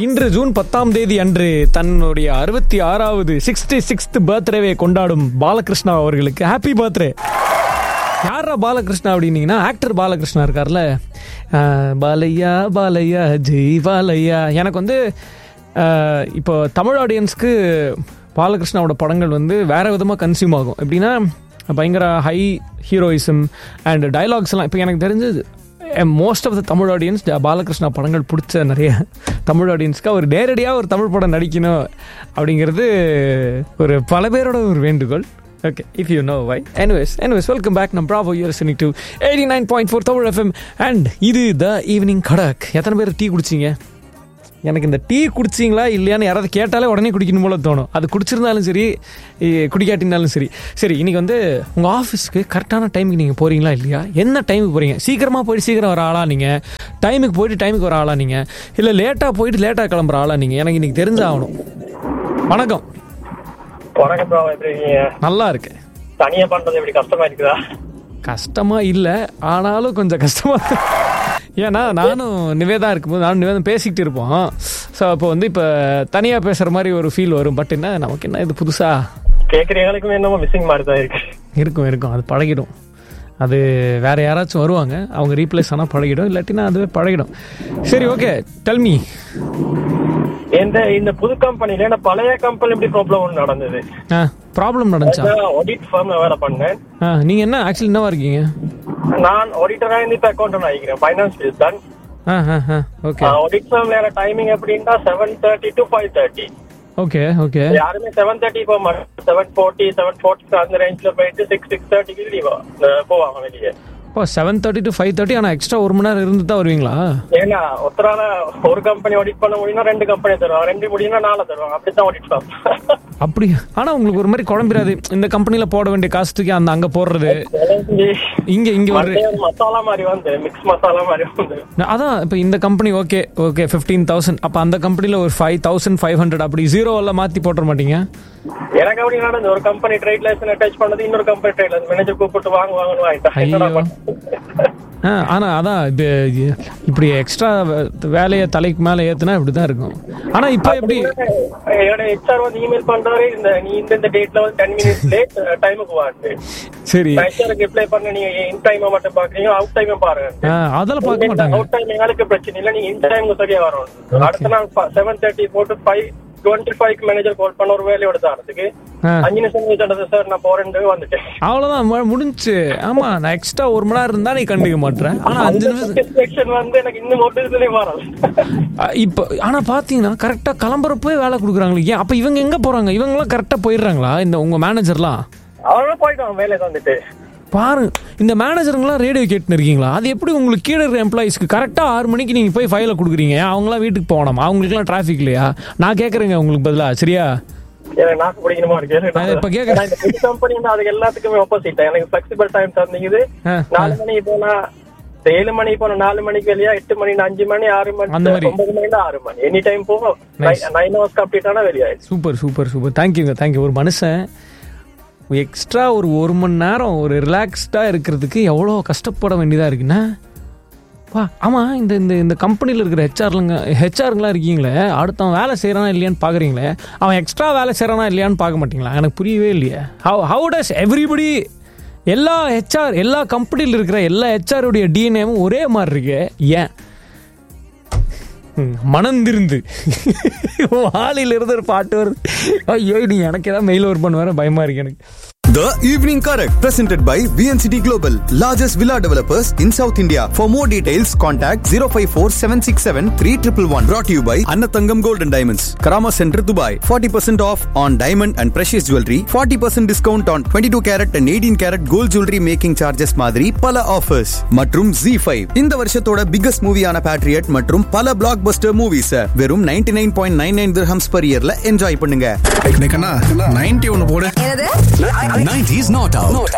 இன்று ஜூன் பத்தாம் தேதி அன்று தன்னுடைய அறுபத்தி ஆறாவது சிக்ஸ்டி சிக்ஸ்த் பர்த்டேவை கொண்டாடும் பாலகிருஷ்ணா அவர்களுக்கு ஹாப்பி பர்த்டே யாரா பாலகிருஷ்ணா அப்படின்னீங்கன்னா ஆக்டர் பாலகிருஷ்ணா இருக்கார்ல அஹ், பாலையா பாலையா ஜெய் பாலையா எனக்கு வந்து அஹ், இப்போ தமிழ் ஆடியன்ஸ்க்கு பாலகிருஷ்ணாவோட படங்கள் வந்து வேற விதமாக கன்சியூம் ஆகும் எப்படின்னா பயங்கர ஹை ஹீரோயிசம் அண்ட் டைலாக்ஸ்லாம் இப்போ எனக்கு தெரிஞ்சது most of the Tamil audience Balakrishna படங்கள் பிடிச்ச நிறைய தமிழ் ஆடியன்ஸ்க்கு அவர் நேரடியாக ஒரு தமிழ் படம் நடிக்கணும் அப்படிங்கிறது ஒரு பல பேரோட ஒரு வேண்டுகோள் okay if you know why anyways anyways welcome back நம் bravo you're listening to eighty nine point four Tamil FM and இது த ஈவினிங் கடக் எத்தனை பேர் டீ குடிச்சிங்க எனக்கு இந்த டீ குடிச்சிங்களா இல்லையான்னு யாராவது கேட்டாலே உடனே குடிக்கணும் போல தோணும் அது குடிச்சிருந்தாலும் சரி இ- குடிக்காட்டினாலும் சரி சரி இன்னைக்கு வந்து உங்கள் ஆஃபீஸ்க்கு கரெக்டான டைமுக்கு நீங்கள் போகிறீங்களா இல்லையா என்ன டைமுக்கு போகிறீங்க சீக்கிரமாக போயிட்டு சீக்கிரம் வர ஆளா நீங்கள் டைமுக்கு போயிட்டு டைமுக்கு வர ஆளா நீங்கள் இல்லை லேட்டாக போயிட்டு லேட்டாக கிளம்புற ஆளா நீங்கள் எனக்கு இன்னைக்கு தெரிஞ்சாகணும் வணக்கம் வணக்கம் ப்ரோ எப்படி இருக்கீங்க நல்லா இருக்கேன் தனியா பண்றது எப்படி கஷ்டமா இருக்குதா கஷ்டமா இல்லை ஆனாலும் கொஞ்சம் கஷ்டமா இருக்கு. ஏன்னா நானும் நிவேதா இருக்கும்போது நானும் நிவேதம் பேசிக்கிட்டு இருப்போம் ஸோ அப்போ வந்து இப்போ தனியாக பேசுகிற மாதிரி ஒரு ஃபீல் வரும் பட் என்ன நமக்கு என்ன இது புதுசா கேக்குறவங்களுக்கும் என்னமோ மிஸ்ஸிங் மாதிரி தான் இருக்கு இருக்கும் இருக்கும் அது பழகிடும் அது வேற யாராச்சும் வருவாங்க அவங்க ரீப்ளேஸ் ஆனால் பழகிடும் இல்லாட்டினா அதுவே பழகிடும் சரி ஓகே டெல்மி இந்த இந்த புது கம்பெனில என்ன பழைய கம்பெனி இப்படி ப்ராப்ளம் ஒன்று நடந்தது ஆ ப்ராப்ளம் நடந்துச்சா ஆடிட் ஃபார்ம்ல வேலை பண்ணேன் ஆ நீங்கள் என்ன ஆக்சுவலி என்னவா இருக்கீங்க நான் ஆடிட்டரா இருந்து இப்ப அக்கௌண்ட் ஆகிக்கிறேன் ஃபைனான்ஸ் ஃபீஸ் தான் ஆ ஆ ஆ ஓகே ஆடிட் ஃபார்ம்ல டைமிங் எப்படின்னா seven thirty to five thirty okay okay யாருமே செவன் தேர்ட்டி போக மாட்டாங்க செவன் ஃபோர்ட்டி செவன் ஃபோர்ட்டி அந்த ரேஞ்ச்ல போயிட்டு சிக்ஸ் சிக்ஸ் தேர்ட்டிக்கு லீவ் போவாங்க வெளியே இப்போ seven thirty to five thirty ஆனால் எக்ஸ்ட்ரா ஒரு மணி நேரம் இருந்து தான் வருவீங்களா ஏன்னா ஒருத்தரால ஒரு கம்பெனி ஆடிட் பண்ண முடியும்னா ரெண்டு கம்பெனி தருவாங்க ரெண்டு முடியும்னா நாலு தருவாங்க அப்படித்தான் ஆடிட் ஃபார்ம் அப்படி ஆனா உங்களுக்கு ஒரு மாதிரி குழம்பிடாது இந்த கம்பெனில போட வேண்டிய காசுக்கு அந்த அங்க போடுறது இங்க இங்க ஒரு மசாலா மாதிரி வந்து மிக்ஸ் மசாலா மாதிரி வந்து அதான் இப்ப இந்த company okay okay fifteen thousand அப்ப அந்த கம்பெனில ஒரு ஃபைவ் தௌசண்ட் ஃபைவ் ஹண்ட்ரட் அப்படி ஜீரோ எல்லாம் மாத்தி போட்டுற மாட்டீங்க எனக்கு அப்படி நடந்து ஒரு கம்பெனி ட்ரேட் லைசன் அட்டாச் பண்ணது இன்னொரு கம்பெனி ட்ரேட் லைசன் மேனேஜர் கூப்பிட்டு வாங்க வாங்கன்னு வாங்கிட்டேன் என்னடா ஐயோ. பண்ண? ஆ, ஆனா அதான் இப்ப இப்படி எக்ஸ்ட்ரா வேலையை தலைக்கு மேல ஏத்துனா இப்படிதான் இருக்கும் ஆனா இப்ப எப்படி என்னோட ஹெச்ஆர் வந்து இமெயில் பண்றாரு இந்த நீ இந்த இந்த டேட்ல வந்து டென் மினிட்ஸ் லேட் டைமுக்கு வாங்க சரி ஹெச்ஆருக்கு ரிப்ளை பண்ண நீங்க இன் டைம் மட்டும் பாக்குறீங்க அவுட் டைம் பாருங்க ஆ, அதெல்லாம் பார்க்க மாட்டாங்க அவுட் டைம் எங்களுக்கு பிரச்சனை இல்ல நீங்க இன் டைமுக்கு சரியா வரும் அடுத்த நாள் செவன் தேர்ட்டி போட்டு five twenty five manager call பண்ண ஒரு வேலையோட தரத்துக்கு ஆ. அஞ்சு நிமிஷம் கழிச்சு சார் நான் போறேன் வந்துட்டேன் அவ்வளவுதான் மு- முடிஞ்சுச்சு ஆமா நான் எக்ஸ்ட்ரா ஒரு மணி நேரம் இருந்தா நீ கண்டுக்க மாட்டேன் ஆனா அஞ்சு நிமிஷம் சாட்டிஸ்பேக்ஷன் வந்து எனக்கு இன்னும் ஒரு இதுலயும் வரல அ, இப்போ ஆனா பாத்தீங்கன்னா கரெக்டா கிளம்புறப்போ வேலை கொடுக்குறாங்களே ஏன் அப்ப இவங்க எங்க போறாங்க இவங்க எல்லாம் கரெக்டா போயிடுறாங்களா இந்த உங்க மேனேஜர்லாம் அவனும் போயிட்டான் வேலை வந்துட்டு பாருங்க இந்த மேனேஜருங்களாம் ரேடியோ கேட்டுன்னு இருக்கீங்களா அது எப்படி உங்களுக்கு கீழே இருக்கிற எம்ப்ளாயிஸ்க்கு கரெக்டாக ஆறு மணிக்கு நீங்கள் போய் ஃபைலை கொடுக்குறீங்க அவங்களாம் வீட்டுக்கு போகணும் அவங்களுக்குலாம் டிராஃபிக் இல்லையா நான் கேட்குறேங்க உங்களுக்கு பதிலா சரியா எனக்கு நாக்கு பிடிக்கணுமா இருக்கு நான் இப்ப கேக்குறேன். நான் இந்த புது கம்பெனி அதுக்கு எல்லாத்துக்குமே ஆப்போசிட் எனக்கு ஃபிளெக்சிபிள் டைம் தந்தீங்க ஆ, நாலு மணிக்கு போனா ஏழு மணிக்கு போனா நாலு மணிக்கு வெளியா எட்டு மணி அஞ்சு மணி ஆறு அந்த மணி மாதிரி. ஒன்பது மணி ஆறு மணி எனி டைம் போகும் Nice. நைன் ஹவர்ஸ் கம்ப்ளீட் ஆனா வெளியாயிடுச்சு சூப்பர் சூப்பர் சூப்பர் தேங்க்யூங்க தேங்க்யூ ஒரு மனுஷன் எக்ஸ்ட்ரா ஒரு ஒரு மணி நேரம் ஒரு ரிலாக்ஸ்டாக இருக்கிறதுக்கு எவ்வளோ கஷ்டப்பட வேண்டியதாக இருக்குன்னா வா ஆமாம் இந்த இந்த இந்த கம்பெனியில் இருக்கிற ஹெச்ஆர்லுங்க ஹெச்ஆருங்களாம் இருக்கீங்களே அடுத்தவன் வேலை செய்கிறானா இல்லையான்னு பார்க்குறீங்களே அவன் எக்ஸ்ட்ரா வேலை செய்கிறானா இல்லையான்னு பார்க்க மாட்டீங்களா எனக்கு புரியவே இல்லையே ஹவு ஹவு டஸ் எவ்ரிபடி எல்லா ஹெச்ஆர் எல்லா கம்பெனியில் இருக்கிற எல்லா ஹெச்ஆருடைய டிஎன்ஏவும் ஒரே மாதிரி இருக்கு ஏன் ம், மனந்திருந்து வாலில இருந்து ஒரு பாட்டு வருது ஐயோ நீ எனக்கு ஏதாவது மெயில் ஒர்க் பண்ணுவார பயமா இருக்கு எனக்கு The Evening Correct, presented by VNCT Global, largest villa developers in South India. For more details, contact 054 767 3111. Brought to you by Annatangam Gold and Diamonds, Karama Center, Dubai. 40% off on diamond and precious jewelry. 40% discount on 22 carat and 18 carat gold jewelry making charges மாதிரி பல offers. மற்றும் Z5. இந்த வருஷத்தோட biggest மூவியான Patriot மற்றும் பல blockbuster movies வெறும் 99.99 dirhams per yearல enjoy பண்ணுங்க. நைன்டி ஒன்னு போடு என்னது 90s not out